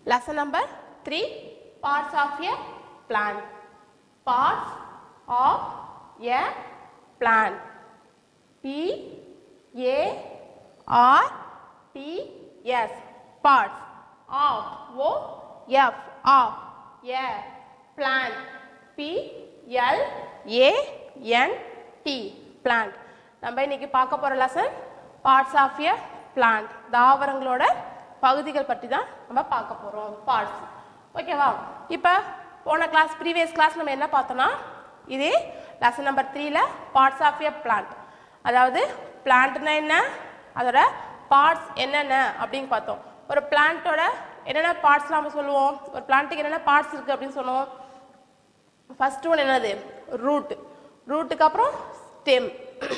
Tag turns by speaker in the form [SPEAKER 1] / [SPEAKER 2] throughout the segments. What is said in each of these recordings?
[SPEAKER 1] Lesson number 3 Parts of a plant. Parts of a plant. P A R T S. Parts of O F of a plant. P L A N T plant. நம்ம இன்னைக்கு பார்க்க போற lesson parts of a plant தாவரங்களோட பகுதிகள் பற்றி தான் நம்ம பார்க்க போறோம் பார்ட்ஸ் ஓகேவா இப்போ போன கிளாஸ் ப்ரீவியஸ் கிளாஸ் நம்ம என்ன பார்த்தோம்னா இதே லெசன் நம்பர் த்ரீல பார்ட்ஸ் ஆஃப் எ பிளான்ட் அதாவது பிளான்ட்னா என்ன அதோட பார்ட்ஸ் என்னென்ன அப்படின்னு பார்த்தோம் ஒரு பிளான்ட்டோட என்னென்ன பார்ட்ஸ்லாம் நம்ம சொல்லுவோம் ஒரு பிளான்ட்டுக்கு என்னென்ன பார்ட்ஸ் இருக்குது அப்படின்னு சொன்னோம் ஃபர்ஸ்ட் ஒன் என்னது ரூட் ரூட்டுக்கு அப்புறம் ஸ்டெம்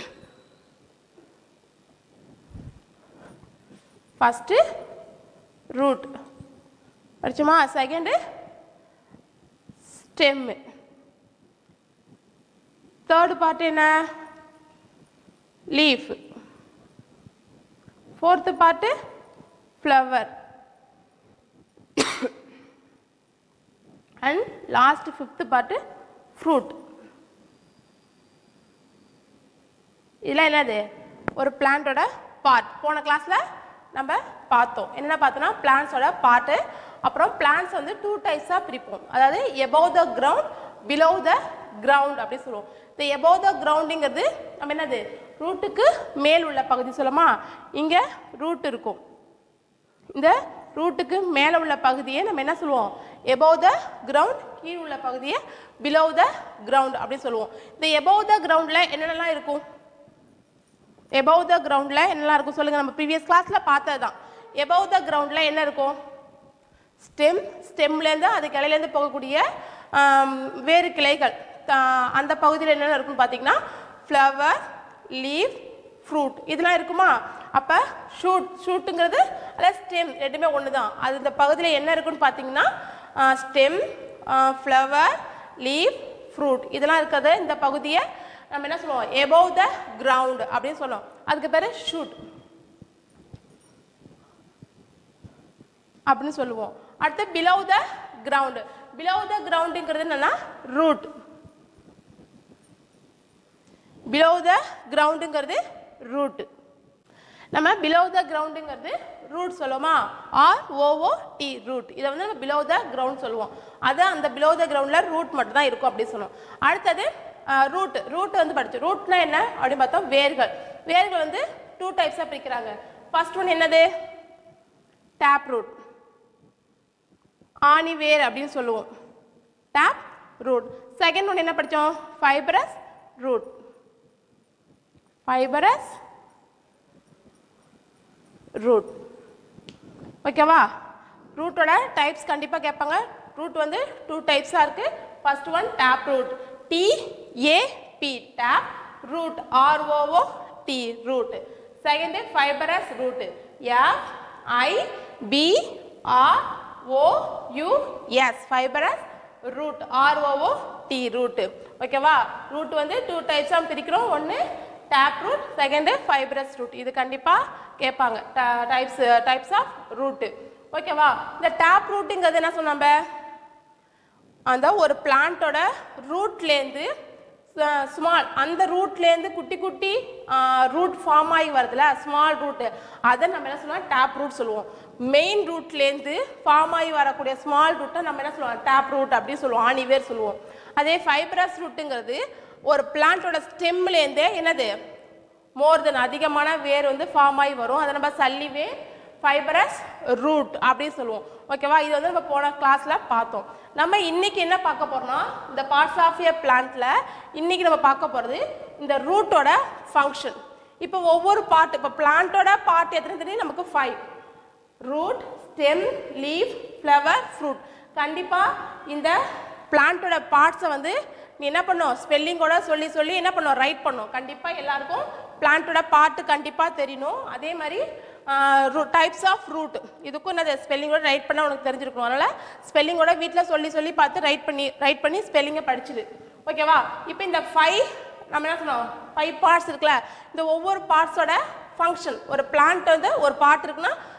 [SPEAKER 1] ஃபஸ்ட்டு ரூட் படிச்சோமா செகண்டு ஸ்டெம்மு தேர்டு பார்ட் என்ன leaf fourth part flower and last fifth part fruit இதெல்லாம் என்னது ஒரு பிளான்ட்டோட பார்ட் போன கிளாஸில் நம்ம பார்த்தோம் என்னென்ன பார்த்தோம்னா பிளான்ஸோட பார்ட்டு அப்புறம் பிளான்ஸ் வந்து டூ டைப்ஸாக பிரிப்போம் அதாவது above the ground below the ground அப்படி சொல்லுவோம் இந்த எபோவ் த கிரவுண்டுங்கிறது நம்ம என்னது ரூட்டுக்கு மேல் உள்ள பகுதி சொல்லுமா இங்கே ரூட் இருக்கும் இந்த ரூட்டுக்கு மேலே உள்ள பகுதியை நம்ம என்ன சொல்லுவோம் எபோவ் த கிரவுண்ட் கீழ் உள்ள பகுதியை பிலோ த கிரவுண்ட் அப்படின்னு சொல்லுவோம் இந்த எபோவ் த கிரவுண்டில் என்னென்னலாம் இருக்கும் எபவ் த கிரவுண்டில் என்னெல்லாம் இருக்கும் சொல்லுங்கள் நம்ம ப்ரீவியஸ் கிளாஸில் பார்த்தது தான் எபவ் த கிரவுண்டில் என்ன இருக்கும் ஸ்டெம் ஸ்டெம்லேருந்து அது கிளையிலேருந்து போகக்கூடிய ஆம், வேறு கிளைகள் ஆ, அந்த பகுதியில் என்னென்ன இருக்குன்னு பார்த்தீங்கன்னா ஃப்ளவர் லீவ் ஃப்ரூட் இதெல்லாம் இருக்குமா அப்போ ஷூட் ஷூட்டுங்கிறது அல்ல ஸ்டெம் ரெண்டுமே ஒன்று தான் அது இந்த பகுதியில் என்ன இருக்குன்னு பார்த்தீங்கன்னா ஸ்டெம் ஃப்ளவர் லீவ் ஃப்ரூட் இதெல்லாம் இருக்கிறது இந்த பகுதியை நம்ம என்ன சொல்லுவோம் எபோவ் த கிரவுண்ட் அப்படின்னு சொல்லுவோம் அதுக்கு பேர் ஷூட் அப்படின்னு சொல்லுவோம் அடுத்து below the ground below the கிரவுண்டுங்கிறது என்னன்னா ரூட் பிலோ த கிரவுண்டுங்கிறது ரூட் நம்ம பிலோ த கிரவுண்டுங்கிறது ரூட் சொல்லுவோமா ஆர் ஓஓ டி ரூட் இதை வந்து நம்ம பிலோ த கிரவுண்ட் சொல்லுவோம் அது அந்த பிலோ த கிரவுண்டில் ரூட் மட்டும் தான் இருக்கும் அப்படின்னு சொல்லுவோம் அடுத்தது ரூட் ரூட் வந்து படிச்சோம் ரூட்னா என்ன அப்படின்னு பார்த்தோம் வேர்கள் வேர்கள் வந்து டூ டைப்ஸாக பிரிக்கிறாங்க ஃபர்ஸ்ட் ஒன் என்னது டேப் ரூட் ஆணி வேர் அப்படின்னு சொல்லுவோம் டேப் ரூட் செகண்ட் ஒன் என்ன படித்தோம் ஃபைபரஸ் ரூட் ஃபைபரஸ் ரூட் ஓகேவா ரூட்டோட டைப்ஸ் கண்டிப்பாக கேட்பாங்க ரூட் வந்து டூ டைப்ஸாக இருக்குது first one tap root T A P tap root R O O T root second fibrous root F I B R O U S fibrous root R O O T root ஓகேவா root வந்து two டைப்ஸாக பிரிக்கிறோம் ஒன்று tap root second fibrous root இது கண்டிப்பாக கேட்பாங்க types types of root ஓகேவா இந்த டேப் ரூட்டுங்கிறது என்ன சொன்னோம் நம்ம அந்த ஒரு பிளான்ட்டோட ரூட்லேருந்து ஸ்மால் அந்த ரூட்லேருந்து குட்டி குட்டி ரூட் ஃபார்ம் ஆகி வருதுல ஸ்மால் ரூட்டு அதை நம்ம என்ன சொல்லுவோம் டேப் ரூட் சொல்லுவோம் மெயின் ரூட்லேருந்து ஃபார்ம் ஆகி வரக்கூடிய ஸ்மால் ரூட்டை நம்ம என்ன சொல்லுவோம் டேப் ரூட் அப்படின்னு சொல்லுவோம் ஆணிவேர் சொல்லுவோம் அதே ஃபைபரஸ் ரூட்டுங்கிறது ஒரு பிளான்ட்டோட ஸ்டெம்லேருந்தே என்னது மோர் தென் அதிகமான வேர் வந்து ஃபார்ம் ஆகி வரும் அதை நம்ம சல்லி வேர் ஃபைபரஸ் ரூட் அப்படின்னு சொல்லுவோம் ஓகேவா இது வந்து நம்ம போன கிளாஸில் பார்த்தோம் நம்ம இன்னைக்கு என்ன பார்க்க போறோம்னா இந்த பார்ட்ஸ் ஆஃப் ஏ பிளான்ட்ல இன்னைக்கு நம்ம பார்க்க போகிறது இந்த ரூட்டோட ஃபங்க்ஷன் இப்போ ஒவ்வொரு பார்ட் இப்போ பிளான்ட்டோட பார்ட் எத்தனை தெரியும் நமக்கு five root stem leaf flower fruit கண்டிப்பாக இந்த பிளான்ட்டோட பார்ட்ஸை வந்து நீ என்ன பண்ணும் ஸ்பெல்லிங்கோட சொல்லி சொல்லி என்ன பண்ணும் ரைட் பண்ணும் கண்டிப்பாக எல்லாருக்கும் பிளான்ட்டோட பார்ட்டு கண்டிப்பாக தெரியணும் அதே மாதிரி டைப்ஸ் ஆஃப் ரூட் இதுக்கும் என்னது ஸ்பெல்லிங்கோட ரைட் பண்ண உனக்கு தெரிஞ்சிருக்கணும் அதனால் ஸ்பெல்லிங்கோட வீட்டில் சொல்லி சொல்லி பார்த்து ரைட் பண்ணி ரைட் பண்ணி ஸ்பெல்லிங்கை படிச்சுது ஓகேவா இப்போ இந்த ஃபைவ் நம்ம என்ன சொன்னோம் ஃபைவ் பார்ட்ஸ் இருக்குல்ல இந்த ஒவ்வொரு பார்ட்ஸோட ஃபங்க்ஷன் ஒரு பிளான்ட் வந்து ஒரு பார்ட் இருக்குன்னா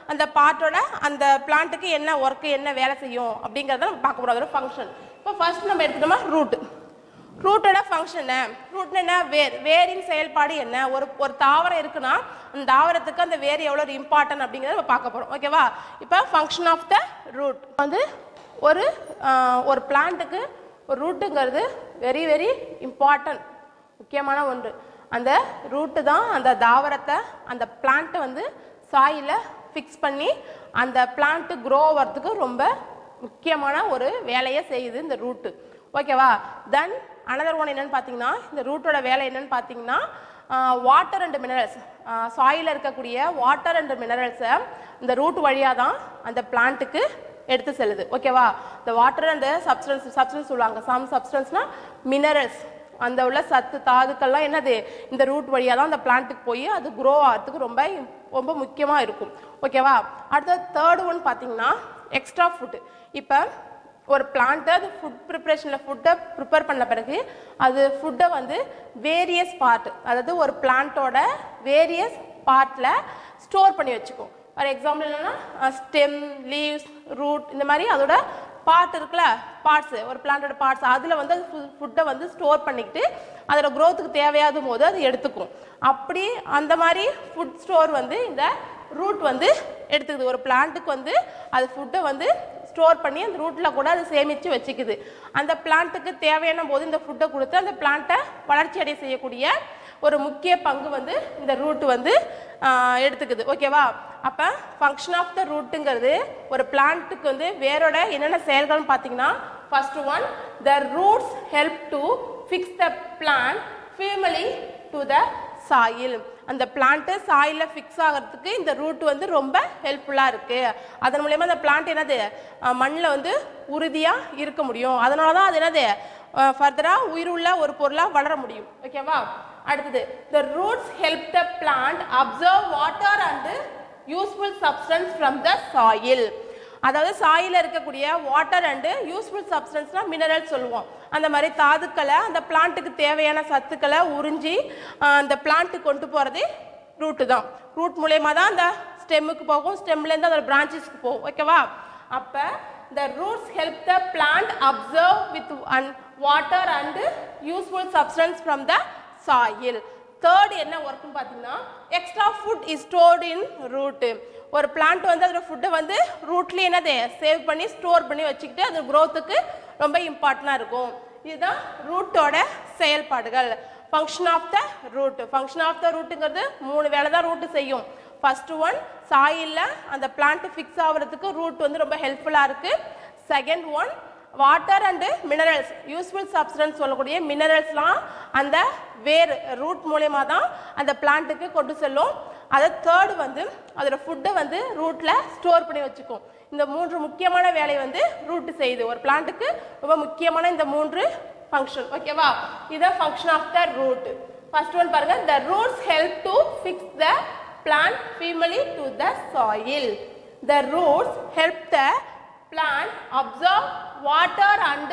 [SPEAKER 1] அந்த பார்ட்டோட அந்த பிளான்ட்டுக்கு என்ன ஒர்க்கு என்ன வேலை செய்யும் அப்படிங்கிறத நம்ம பார்க்க போகிறோம் அதோட ஃபங்க்ஷன் இப்போ ஃபர்ஸ்ட் நம்ம எடுத்துட்டோமா ரூட் ரூட்டோட ஃபங்க்ஷன் என்ன ரூட்னா என்ன வேர் வேரின் செயல்பாடு என்ன ஒரு ஒரு தாவரம் இருக்குன்னா அந்த தாவரத்துக்கு அந்த வேர் எவ்வளோ இம்பார்ட்டன்ட் அப்படிங்கிறத நம்ம பார்க்க போகிறோம் ஓகேவா இப்போ ஃபங்க்ஷன் ஆஃப் த ரூட் வந்து ஒரு ஆஹ், ஒரு பிளான்ட்டுக்கு ஒரு ரூட்டுங்கிறது வெரி வெரி இம்பார்ட்டன்ட் முக்கியமான ஒன்று அந்த ரூட்டு தான் அந்த தாவரத்தை அந்த பிளான்ட்டை வந்து சாயில ஃபிக்ஸ் பண்ணி அந்த பிளான்ட்டு க்ரோ ஆகிறதுக்கு ரொம்ப முக்கியமான ஒரு வேலையை செய்யுது இந்த ரூட்டு ஓகேவா தென் அனதர் ஒன் என்னன்னு பார்த்தீங்கன்னா இந்த ரூட்டோட வேலை என்னன்னு பார்த்தீங்கன்னா வாட்டர் அண்ட் மினரல்ஸ் சாயில இருக்கக்கூடிய வாட்டர் அண்ட் மினரல்ஸை இந்த ரூட் வழியாக தான் அந்த பிளான்ட்டுக்கு எடுத்து செல்லுது ஓகேவா இந்த வாட்டர் அண்ட் சப்ஸ்டன்ஸ் சப்ஸ்டன்ஸ் சொல்லுவாங்க சம் சப்ஸ்டன்ஸ்னா மினரல்ஸ் அந்த உள்ள சத்து தாதுக்கள்லாம் என்னது இந்த ரூட் வழியாக தான் அந்த பிளான்ட்டுக்கு போய் அது க்ரோ ஆகிறதுக்கு ரொம்ப ரொம்ப முக்கியமாக இருக்கும் ஓகேவா அடுத்தது தேர்ட் ஒன் பார்த்தீங்கன்னா எக்ஸ்ட்ரா ஃபுட்டு இப்போ ஒரு பிளான்ட்டு அது ஃபுட் ப்ரிப்ரேஷனில் ஃபுட்டை ப்ரிப்பேர் பண்ண பிறகு அது ஃபுட்டை வந்து வேரியஸ் பார்ட் அதாவது ஒரு பிளான்ட்டோட வேரியஸ் பார்ட்டில் ஸ்டோர் பண்ணி வச்சுக்கும் ஃபார் எக்ஸாம்பிள் என்னன்னா ஸ்டெம் லீவ்ஸ் ரூட் இந்த மாதிரி அதோட பார்ட் இருக்குல்ல பார்ட்ஸ் ஒரு பிளான்ட்டோட பார்ட்ஸ் அதில் வந்து அது ஃபுட்டை வந்து ஸ்டோர் பண்ணிக்கிட்டு அதோட growth-க்கு தேவையாத போது அது எடுத்துக்கும் அப்படி அந்த மாதிரி ஃபுட் ஸ்டோர் வந்து இந்த ரூட் வந்து எடுத்துக்குது ஒரு பிளான்ட்டுக்கு வந்து அது ஃபுட்டை வந்து ஸ்டோர் பண்ணி அந்த ரூட்டில் கூட அது சேமித்து வச்சுக்குது அந்த பிளான்ட்டுக்கு தேவையான போது இந்த ஃபுட்டை கொடுத்து அந்த பிளான்ட்டை வளர்ச்சி அடைய செய்யக்கூடிய ஒரு முக்கிய பங்கு வந்து இந்த ரூட் வந்து ஆஹ், எடுத்துக்குது ஓகேவா அப்போ ஃபங்க்ஷன் ஆஃப் த ரூட்டுங்கிறது ஒரு பிளான்ட்டுக்கு வந்து வேரோட என்னென்ன செயல்கள்னு பார்த்தீங்கன்னா first one the roots help to fix the plant firmly to the soil அந்த பிளான்ட்டு சாயிலில் ஃபிக்ஸ் ஆகிறதுக்கு இந்த ரூட் வந்து ரொம்ப ஹெல்ப்ஃபுல்லாக இருக்குது அதன் மூலயமா அந்த பிளான்ட் என்னது மண்ணில் வந்து உறுதியாக இருக்க முடியும் அதனால தான் அது என்னது ஃபர்தராக உயிருள்ள ஒரு பொருளாக வளர முடியும் ஓகேவா அடுத்தது the roots help the plant absorb water and useful substance from the soil அதாவது சாயில இருக்கக்கூடிய வாட்டர் அண்டு யூஸ்ஃபுல் சப்ஸ்டன்ஸ்னா மினரல் சொல்லுவோம் அந்த மாதிரி தாதுக்களை அந்த பிளான்ட்டுக்கு தேவையான சத்துக்களை உறிஞ்சி ஆஹ், அந்த பிளான்ட்டுக்கு கொண்டு போகிறது ரூட்டு தான் ரூட் மூலயமா தான் அந்த ஸ்டெம்முக்கு போகும் ஸ்டெம்லேருந்து அதோட பிரான்ச்சஸ்க்கு போகும் ஓகேவா அப்போ the roots help the plant absorb with and water and useful substance from the soil third என்ன ஒர்க்னு பார்த்தீங்கன்னா extra food is stored in root ஒரு பிளான்ட் வந்து அதோட ஃபுட்டை வந்து ரூட்லேயே என்னது சேவ் பண்ணி ஸ்டோர் பண்ணி வச்சுக்கிட்டு அது growth-க்கு ரொம்ப இம்பார்ட்டண்டாக இருக்கும் இதுதான் ரூட்டோட செயல்பாடுகள் function of the root function of the ரூட்டுங்கிறது மூணு வேலை தான் ரூட்டு செய்யும் ஃபர்ஸ்ட் ஒன் சாயில்ல அந்த பிளான்ட் ஃபிக்ஸ் ஆகுறதுக்கு ரூட் வந்து ரொம்ப ஹெல்ப்ஃபுல்லாக இருக்கு second one water and minerals useful substance சொல்லக்கூடிய மினரல்ஸ்லாம் அந்த வேர் ரூட் மூலயமா தான் அந்த பிளான்ட்டுக்கு கொண்டு செல்லும் அதை தேர்டு வந்து அதோட ஃபுட்டை வந்து ரூட்டில் ஸ்டோர் பண்ணி வச்சுக்கும் இந்த மூன்று முக்கியமான வேலையை வந்து ரூட் செய்யுது ஒரு பிளான்ட்டுக்கு ரொம்ப முக்கியமான இந்த மூன்று ஃபங்க்ஷன் ஓகேவா இதான் function of the root first one பாருங்க the roots help to fix the plant firmly to the soil. The roots help the plant absorb water and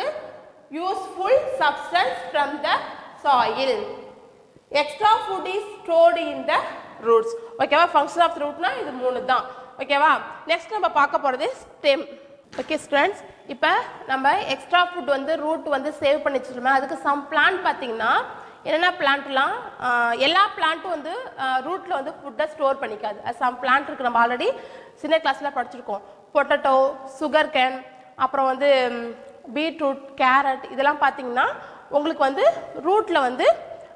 [SPEAKER 1] useful substance from the soil. Extra food is stored in the roots ஓகேவா function of ரூட்னா இது மூணு தான் ஓகேவா next நம்ம பார்க்க போகிறது stem okay students இப்போ நம்ம எக்ஸ்ட்ரா ஃபுட் வந்து ரூட் வந்து சேவ் பண்ணி வச்சுருமே அதுக்கு சம் பிளான்ட் பார்த்தீங்கன்னா என்னென்ன பிளான்ட்லாம் எல்லா பிளான்ட்டும் வந்து ரூட்டில் வந்து ஃபுட்டை ஸ்டோர் பண்ணிக்காது அது சம் பிளான்ட் இருக்குது நம்ம ஆல்ரெடி சின்ன கிளாஸில் படிச்சிருக்கோம் பொட்டட்டோ சுகர் கேன் அப்புறம் வந்து பீட்ரூட் கேரட் இதெல்லாம் பார்த்தீங்கன்னா உங்களுக்கு வந்து ரூட்டில் வந்து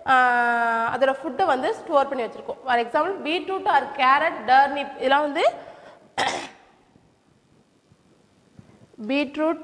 [SPEAKER 1] ஆஹ், அதோட ஃபுட்டை வந்து ஸ்டோர் பண்ணி வச்சுருக்கோம் for example beetroot or carrot turnip இதெல்லாம் வந்து பீட்ரூட்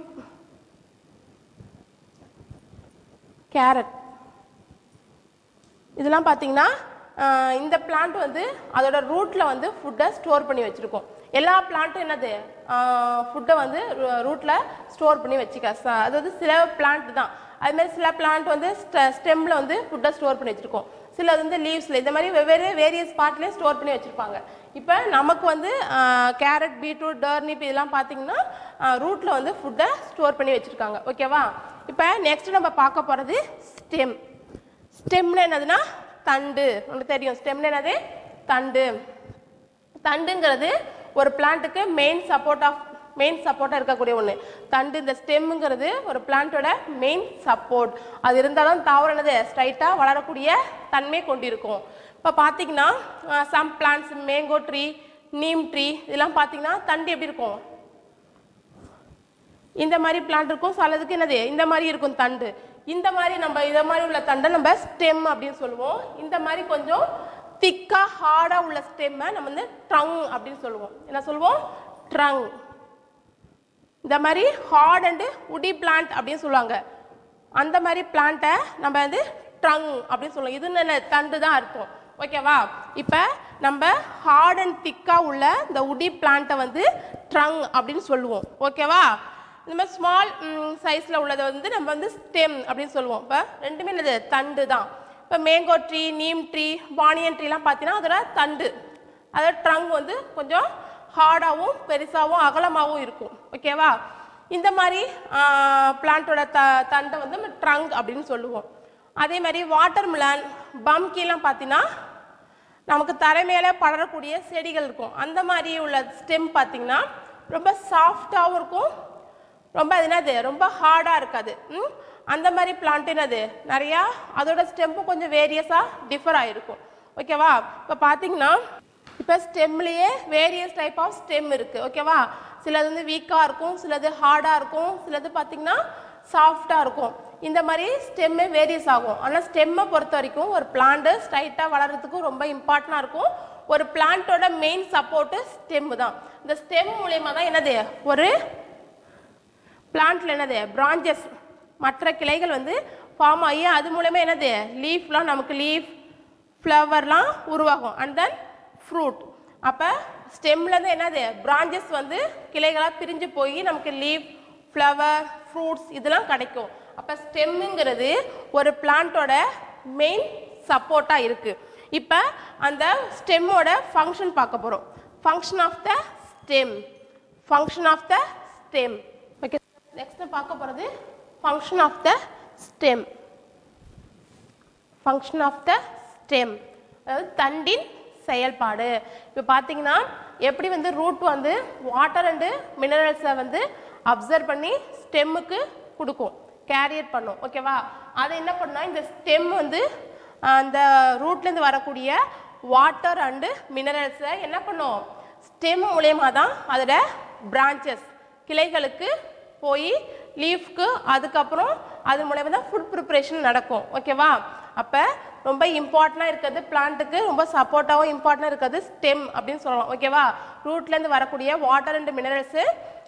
[SPEAKER 1] கேரட் இதெல்லாம் பார்த்தீங்கன்னா ஆஹ், இந்த பிளான்ட் வந்து அதோட ரூட்டில் வந்து ஃபுட்டை ஸ்டோர் பண்ணி வச்சுருக்கோம் எல்லா பிளான்ட்டும் என்னது ஃபுட்டை வந்து ரூட்டில் ஸ்டோர் பண்ணி வச்சுக்க ச- அதாவது சில பிளான்ட் தான் அது மாதிரி சில பிளான்ட் வந்து ஸ்டெம்மில் வந்து ஃபுட்டை ஸ்டோர் பண்ணி வச்சுருக்கோம் சில வந்து லீவ்ஸில் இந்த மாதிரி வெவ்வேறு வேரியஸ் பார்ட்லேயும் ஸ்டோர் பண்ணி வச்சுருப்பாங்க இப்போ நமக்கு வந்து கேரட் பீட்ரூட் டர்னிப் இதெல்லாம் பார்த்தீங்கன்னா ரூட்டில் வந்து ஃபுட்டை ஸ்டோர் பண்ணி வச்சுருக்காங்க ஓகேவா இப்போ நெக்ஸ்ட் நம்ம பார்க்க போகிறது ஸ்டெம் ஸ்டெம்னா என்னதுன்னா தண்டு உங்களுக்கு தெரியும் ஸ்டெம்னா என்னது தண்டு தண்டுங்கிறது ஒரு பிளான்ட்டுக்கு மெயின் சப்போர்ட் ஆஃப் மெயின் சப்போர்ட்டாக இருக்கக்கூடிய ஒன்று தண்டு இந்த ஸ்டெம்முங்கிறது ஒரு பிளான்ட்டோட மெயின் சப்போர்ட் அது இருந்தாலும் தாவரம் என்னது ஸ்ட்ரைட்டாக வளரக்கூடிய தன்மை கொண்டிருக்கும் இப்போ பார்த்தீங்கன்னா some plants mango tree neem tree இதெல்லாம் பார்த்தீங்கன்னா தண்டு எப்படி இருக்கும் இந்த மாதிரி பிளான்ட் இருக்கும் சிலதுக்கு என்னது இந்த மாதிரி இருக்கும் தண்டு இந்த மாதிரி நம்ம இத மாதிரி உள்ள தண்டை நம்ம ஸ்டெம் அப்படின்னு சொல்லுவோம் இந்த மாதிரி கொஞ்சம் திக்கா ஹார்டா உள்ள ஸ்டெம்மை நம்ம வந்து ட்ரங் அப்படின்னு சொல்லுவோம் என்ன சொல்லுவோம் ட்ரங் இந்த மாதிரி ஹார்ட் அண்டு உடி பிளான்ட் அப்படின்னு சொல்லுவாங்க அந்த மாதிரி பிளான்ட்டை நம்ம வந்து ட்ரங் அப்படின்னு சொல்லுவோம் இது என்ன தண்டு தான் அர்த்தம் ஓகேவா இப்போ நம்ம ஹார்ட் அண்ட் திக்காக உள்ள இந்த உடி பிளான்ட்டை வந்து ட்ரங் அப்படின்னு சொல்லுவோம் ஓகேவா இந்த மாதிரி ஸ்மால் சைஸில் உள்ளதை வந்து நம்ம வந்து ஸ்டெம் அப்படின்னு சொல்லுவோம் இப்போ ரெண்டுமே என்னது தண்டு தான் இப்போ mango tree neem tree banyan ட்ரீலாம் பார்த்தீங்கன்னா அதோட தண்டு அதோட ட்ரங்க் வந்து கொஞ்சம் ஹார்டாகவும் பெருசாகவும் அகலமாகவும் இருக்கும் ஓகேவா இந்த மாதிரி பிளான்ட்டோட த தண்டை வந்து நம்ம ட்ரங்க் அப்படின்னு சொல்லுவோம் அதே மாதிரி வாட்டர் மிலான் பம்கிலாம் பார்த்தீங்கன்னா நமக்கு தரை மேலே படரக்கூடிய செடிகள் இருக்கும் அந்த மாதிரி உள்ள ஸ்டெம் பார்த்தீங்கன்னா ரொம்ப சாஃப்டாகவும் இருக்கும் ரொம்ப அது என்னது ரொம்ப ஹார்டாக இருக்காது ம்? அந்த மாதிரி பிளான்ட் என்னது நிறையா அதோட ஸ்டெம்பும் கொஞ்சம் வேரியஸாக டிஃபர் ஆகிருக்கும் ஓகேவா இப்போ பார்த்தீங்கன்னா இப்போ ஸ்டெம்லேயே வேரியஸ் டைப் ஆஃப் ஸ்டெம் இருக்குது ஓகேவா சிலது வந்து வீக்காக இருக்கும் சிலது ஹார்டாக இருக்கும் சிலது பார்த்தீங்கன்னா சாஃப்டாக இருக்கும் இந்த மாதிரி ஸ்டெம்மே வேரியஸ் ஆகும் ஆனால் ஸ்டெம்மை பொறுத்த வரைக்கும் ஒரு பிளான்ட்டு ஸ்ட்ரைட்டாக வளர்கிறதுக்கும் ரொம்ப இம்பார்ட்டண்டாக இருக்கும் ஒரு பிளான்ட்டோட மெயின் சப்போர்ட்டு ஸ்டெம் தான் இந்த ஸ்டெம் மூலயமா தான் என்னது ஒரு பிளான்ட்ல என்னது பிரான்ச்சஸ் மற்ற கிளைகள் வந்து ஃபார்ம் ஆகி அது மூலமா என்னது லீஃப்லாம் நமக்கு லீஃப் ஃப்ளவர்லாம் உருவாகும் அண்ட் தென் ஃப்ரூட் அப்போ ஸ்டெம்லேருந்து என்னது பிரான்ச்சஸ் வந்து கிளைகளாக பிரிஞ்சு போய் நமக்கு லீஃப் ஃப்ளவர் ஃப்ரூட்ஸ் இதெல்லாம் கிடைக்கும் அப்போ ஸ்டெம்முங்கிறது ஒரு பிளான்ட்டோட மெயின் சப்போர்ட்டாக இருக்குது இப்போ அந்த ஸ்டெம்மோட ஃபங்க்ஷன் பார்க்க போகிறோம் function of the stem function of the stem okay next பார்க்க போகிறது function of the stem function of the stem அதாவது தண்டின் செயல்பாடு இப்போ பார்த்தீங்கன்னா எப்படி வந்து ரூட் வந்து வாட்டர் அண்டு மினரல்ஸை வந்து அப்சர்வ் பண்ணி ஸ்டெம்முக்கு கொடுக்கும் கேரியர் பண்ணும் ஓகேவா அதை என்ன பண்ணா இந்த ஸ்டெம் வந்து ஆஹ், அந்த ரூட்லேருந்து வரக்கூடிய வாட்டர் அண்டு மினரல்ஸை என்ன பண்ணும் ஸ்டெம் மூலயமா தான் அதோட பிரான்ச்சஸ் கிளைகளுக்கு போய் லீஃப்க்கு அதுக்கப்புறம் அது மூலயமா தான் ஃபுட் ப்ரிப்ரேஷன் நடக்கும் ஓகேவா அப்போ ரொம்ப இம்பார்ட்டண்டாக இருக்கிறது பிளான்ட்டுக்கு ரொம்ப சப்போர்ட்டாகவும் இம்பார்ட்டண்டாக இருக்கிறது ஸ்டெம் அப்படின்னு சொல்லலாம் ஓகேவா ரூட்லேருந்து வரக்கூடிய வாட்டர் அண்ட் மினரல்ஸு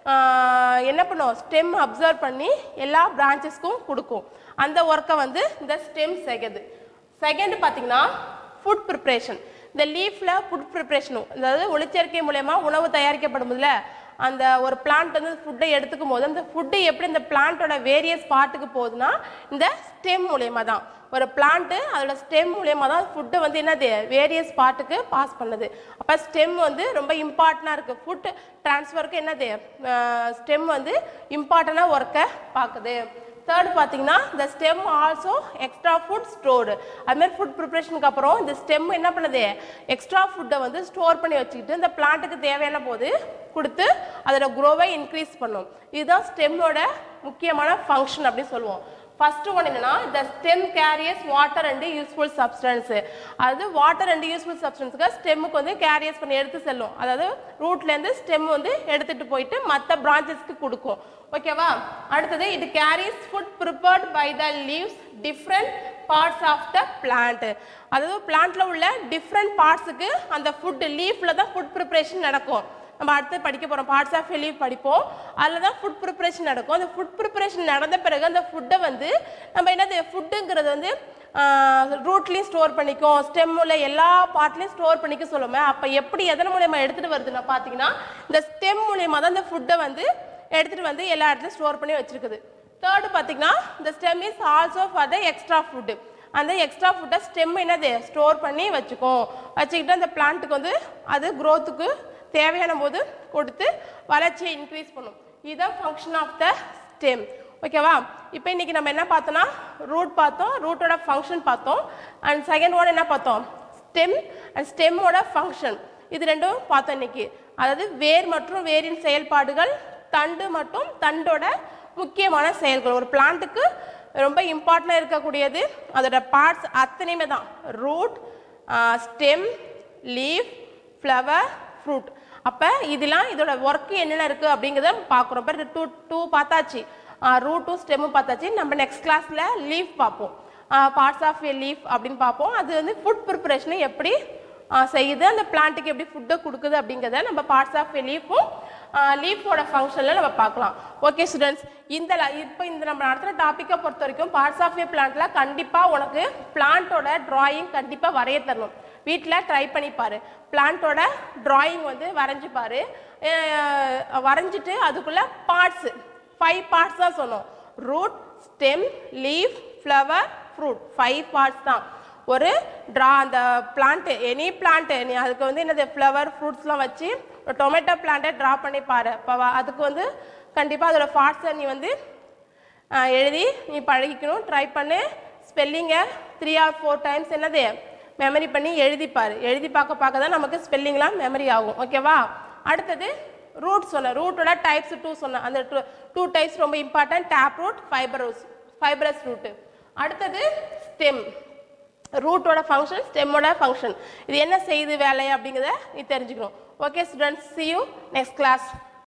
[SPEAKER 1] என்ன பண்ணும் ஸ்டெம் அப்சர்வ் பண்ணி எல்லா பிரான்ச்சஸ்க்கும் கொடுக்கும் அந்த ஒர்க்கை வந்து இந்த ஸ்டெம் செய்யுது செகண்ட் பார்த்தீங்கன்னா ஃபுட் ப்ரிப்ரேஷன் இந்த லீஃப்ல ஃபுட் ப்ரிப்ரேஷனும் அதாவது ஒளிச்சேர்க்கை மூலயமா உணவு தயாரிக்கப்படும்ல அந்த ஒரு பிளான்ட் வந்து ஃபுட்டை எடுத்துக்கும் போது அந்த ஃபுட்டு எப்படி இந்த பிளான்ட்டோட வேரியஸ் பார்ட்டுக்கு போகுதுன்னா இந்த ஸ்டெம் மூலயமா தான் ஒரு பிளான்ட்டு அதோட ஸ்டெம் மூலயமா தான் ஃபுட்டை வந்து என்னது வேரியஸ் பார்ட்டுக்கு பாஸ் பண்ணுது அப்போ ஸ்டெம் வந்து ரொம்ப இம்பார்ட்டண்டாக இருக்குது ஃபுட் ட்ரான்ஸ்ஃபருக்கு என்னது ஸ்டெம் வந்து இம்பார்ட்டண்டாக ஒர்க்கை பார்க்குது தேர்ட் பார்த்தீங்கன்னா இந்த stem also extra food stored அதுமாதிரி ஃபுட் ப்ரிப்ரேஷனுக்கு அப்புறம் இந்த ஸ்டெம் என்ன பண்ணுது எக்ஸ்ட்ரா ஃபுட்டை வந்து ஸ்டோர் பண்ணி வச்சுக்கிட்டு இந்த பிளான்ட்டுக்கு தேவையான போது கொடுத்து அதோட குரோவை இன்க்ரீஸ் பண்ணும் இதுதான் ஸ்டெம்மோட முக்கியமான ஃபங்க்ஷன் அப்படின்னு சொல்லுவோம் ஃபர்ஸ்ட் ஒன் என்னன்னா the stem carriers water and useful substance அதாவது வாட்டர் அண்ட் யூஸ்ஃபுல் சப்ஸ்டன்ஸுக்கு ஸ்டெம்முக்கு வந்து கேரியர்ஸ் பண்ணி எடுத்து செல்லும் அதாவது ரூட்லேருந்து ஸ்டெம் வந்து எடுத்துட்டு போயிட்டு மற்ற பிரான்ச்சஸ்க்கு கொடுக்கும் ஓகேவா அடுத்தது இது carries food prepared by the leaves different parts of the plant அதாவது பிளான்ட்ல உள்ள டிஃப்ரெண்ட் பார்ட்ஸுக்கு அந்த ஃபுட் லீஃப்ல தான் ஃபுட் ப்ரிப்பரேஷன் நடக்கும் நம்ம அடுத்து படிக்க போகிறோம் பார்ட்ஸ் ஆஃப் லீவ் படிப்போம் அதில் தான் ஃபுட் ப்ரிப்பரேஷன் நடக்கும் அந்த ஃபுட் ப்ரிப்பரேஷன் நடந்த பிறகு அந்த ஃபுட்டை வந்து நம்ம என்னது ஃபுட்டுங்கிறது வந்து ரூட்லேயும் ஸ்டோர் பண்ணிக்கும் ஸ்டெம்மில் எல்லா பார்ட்லேயும் ஸ்டோர் பண்ணிக்க சொல்லுமே அப்போ எப்படி எதன் மூலயமா எடுத்துகிட்டு வருதுன்னா பார்த்தீங்கன்னா இந்த ஸ்டெம் மூலயமா தான் இந்த ஃபுட்டை வந்து எடுத்துகிட்டு வந்து எல்லா இடத்துலையும் ஸ்டோர் பண்ணி வச்சிருக்குது தேர்டு பார்த்தீங்கன்னா இந்த stem is also for the extra food அந்த எக்ஸ்ட்ரா ஃபுட்டை ஸ்டெம் என்னது ஸ்டோர் பண்ணி வச்சுக்கும் வச்சுக்கிட்டு அந்த பிளான்ட்டுக்கு வந்து அது growth-க்கு தேவையான போது கொடுத்து வளர்ச்சியை இன்க்ரீஸ் பண்ணும் இதுதான் ஃபங்க்ஷன் ஆஃப் த ஸ்டெம் ஓகேவா இப்போ இன்னைக்கு நம்ம என்ன பார்த்தோம்னா ரூட் பார்த்தோம் ரூட்டோட ஃபங்க்ஷன் பார்த்தோம் அண்ட் செகண்ட் ஒன் என்ன பார்த்தோம் ஸ்டெம் அண்ட் ஸ்டெம்மோட ஃபங்க்ஷன் இது ரெண்டும் பார்த்தோம் இன்னைக்கு அதாவது வேர் மற்றும் வேரின் செயல்பாடுகள் தண்டு மற்றும் தண்டோட முக்கியமான செயல்கள் ஒரு பிளான்ட்டுக்கு ரொம்ப இம்பார்ட்டண்டாக இருக்கக்கூடியது அதோட பார்ட்ஸ் அத்தனையுமே தான் root stem leaf flower fruit அப்போ இதெல்லாம் இதோட ஒர்க் என்னென்ன இருக்குது அப்படிங்கிறத பார்க்குறோம் இப்போ டூ டூ பார்த்தாச்சு ரூட்டும் ஸ்டெம்மும் பார்த்தாச்சு நம்ம நெக்ஸ்ட் கிளாஸில் லீஃப் பார்ப்போம் பார்ட்ஸ் ஆஃப் ஏ லீஃப் அப்படின்னு பார்ப்போம் அது வந்து ஃபுட் ப்ரிப்பரேஷனை எப்படி ஆ, செய்யுது அந்த பிளான்ட்டுக்கு எப்படி ஃபுட்டை கொடுக்குது அப்படிங்கிறத நம்ம பார்ட்ஸ் ஆஃப் ஏ லீஃபும் லீஃபோட ஃபங்க்ஷனில் நம்ம பார்க்கலாம் ஓகே ஸ்டூடெண்ட்ஸ் இந்த ல- இப்போ இந்த நம்ம நடத்துகிற டாப்பிக்கை பொறுத்த வரைக்கும் பார்ட்ஸ் ஆஃப் ஏ பிளான்ட்ல கண்டிப்பாக உனக்கு பிளான்ட்டோட டிராயிங் கண்டிப்பாக வரைய தரணும் வீட்டில் ட்ரை பண்ணி பாரு பிளான்ட்டோட டிராயிங் வந்து வரைஞ்சு பாரு அஹ், வரைஞ்சிட்டு அதுக்குள்ள பார்ட்ஸ் ஃபைவ் பார்ட்ஸ் தான் சொன்னோம் root stem leaf flower fruit five parts தான் ஒரு ட்ரா அந்த பிளான்ட் எனி பிளான்ட் நீ அதுக்கு வந்து என்னது ஃப்ளவர் ஃப்ரூட்ஸ்லாம் வச்சு ஒரு டொமேட்டோ பிளான்ட்டை ட்ரா பண்ணி பாரு அப்போ அதுக்கு வந்து கண்டிப்பாக அதோட பார்ட்ஸை நீ வந்து ஆஹ், எழுதி நீ பழகிக்கணும் ட்ரை பண்ணு ஸ்பெல்லிங்கை த்ரீ ஆர் ஃபோர் டைம்ஸ் என்னது மெமரி பண்ணி எழுதிப்பாரு எழுதி பார்க்க பார்க்க தான் நமக்கு ஸ்பெல்லிங்லாம் மெமரி ஆகும் ஓகேவா அடுத்தது ரூட் சொன்னேன் ரூட்டோட டைப்ஸ் டூ சொன்னேன் அந்த டூ டூ டைப்ஸ் ரொம்ப important tap root fibrous fibrous root அடுத்தது ஸ்டெம் ரூட்டோட ஃபங்க்ஷன் ஸ்டெம்மோட ஃபங்க்ஷன் இது என்ன செய்யுது வேலை அப்படிங்கிறத நீ தெரிஞ்சுக்கணும் okay students see you next class